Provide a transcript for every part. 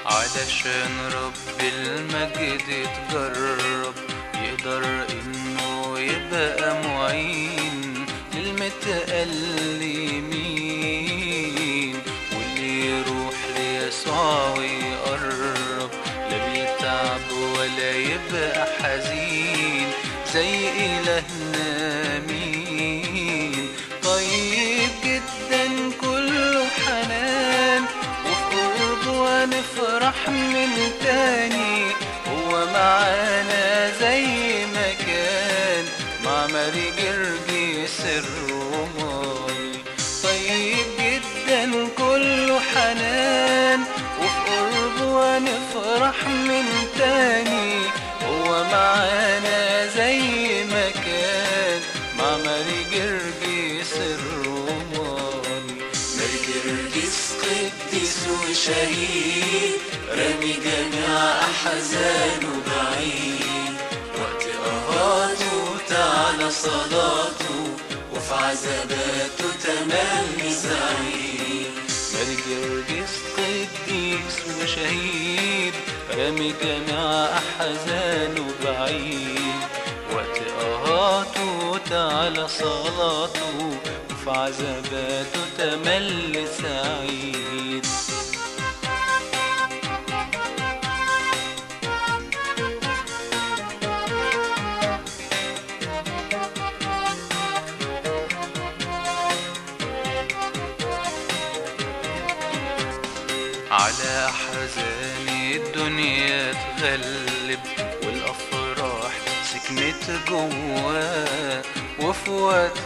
علشان رب المجد اتجرب يقدر انه يبقى معين للمتألمين واللي يروح ليسوع ويقرب لا بيتعب ولا يبقى حزين زي إلهنا مين طيب جدا كله حنان وفي قربه نفرح من تاني هو معانا زي ما كان مع ماري جرجس الروماني طيب جدا كله حنان وفي قربه نفرح من تاني هو معانا زي ما كان مع ماري جرجس الروماني ماري جرجس قديس وشهيد رامي جميع أحزانه بعيد وقت قهاته تعالى صلاته وفي عذاباته تملي سعيد ماري جرجس قديس وشهيد رامي جميع أحزانه بعيد وقت قهاته تعالى صلاته وفي عذاباته تملي سعيد على أحزان الدنيا تغلب والأفراح سكنت جواه وفي وقت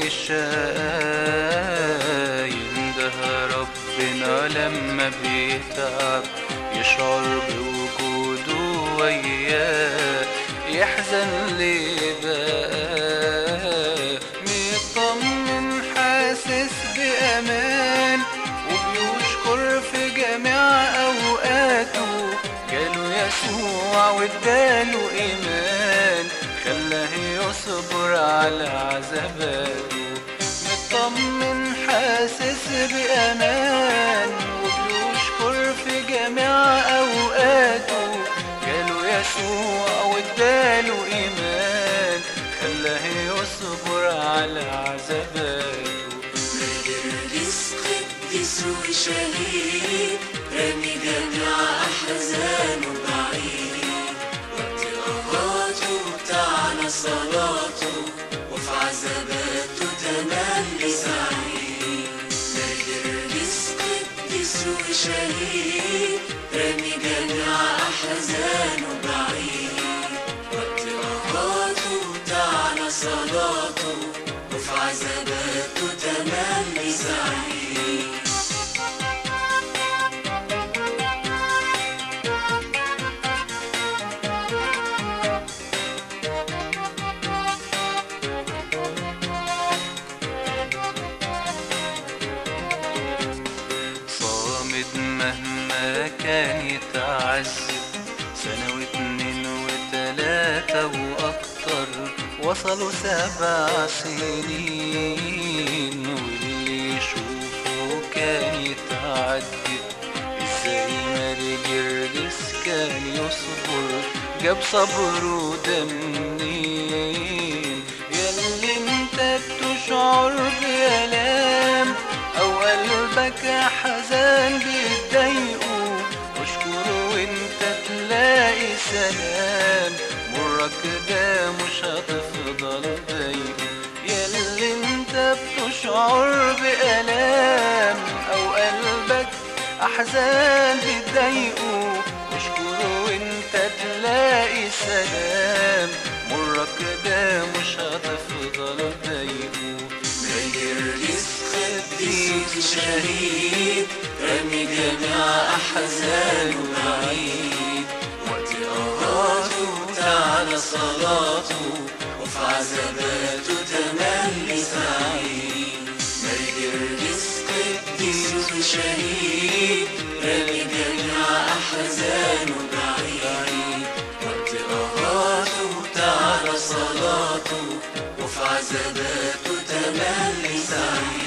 الشقاء ينده ربنا لما بيتعب يشعر بوجوده وياه يحزن ليه بقى مطمن حاسس بأمان وبيشكر في جميع أوقاته جاله يسوع واداله إيمان خلاه يصبر على عذاباته مطمن حاسس بأمان وبيشكر في جميع أوقاته جاله يسوع واداله إيمان خلاه يصبر على عذاباته جرجس قديس وشهيد رامي جميع أحزانه بعيد وقت قهاته تعالى صلاته وفي عذاباته تملي سعيد جرجس قديس وشهيد رامي جميع أحزانه بعيد وقت قهاته تعالى صلاته وفي عذاباته تملي سعيد صامد مهما كان يتعذب سنة واتنين وتلاتة وأكتر وصلوا سبع سنين واللي يشوفه كان يتعجب ازاي ماري جرجس كان يصبر جاب صبره ده منين ياللي انت بتشعر بألام أو قلبك حزان بيتضايقوا اشكره وانت تلاقي سلام مرك ده مش هتفضل ضايقه ياللي انت بتشعر بألام أو قلبك أحزان بتضايقوا اشكره وانت تلاقي سلام مرك ده مش هتفضل ضايقه جرجس قديس شهيد رمي جميع أحزانه بعيد وقت قهاته تعالى صلاته وفي عذاباته تملي سعيد ماري جرجس قديس شهيد رمي جميع أحزانه بعيد وقت قهاته تعالى صلاته وفي عذاباته تملي سعيد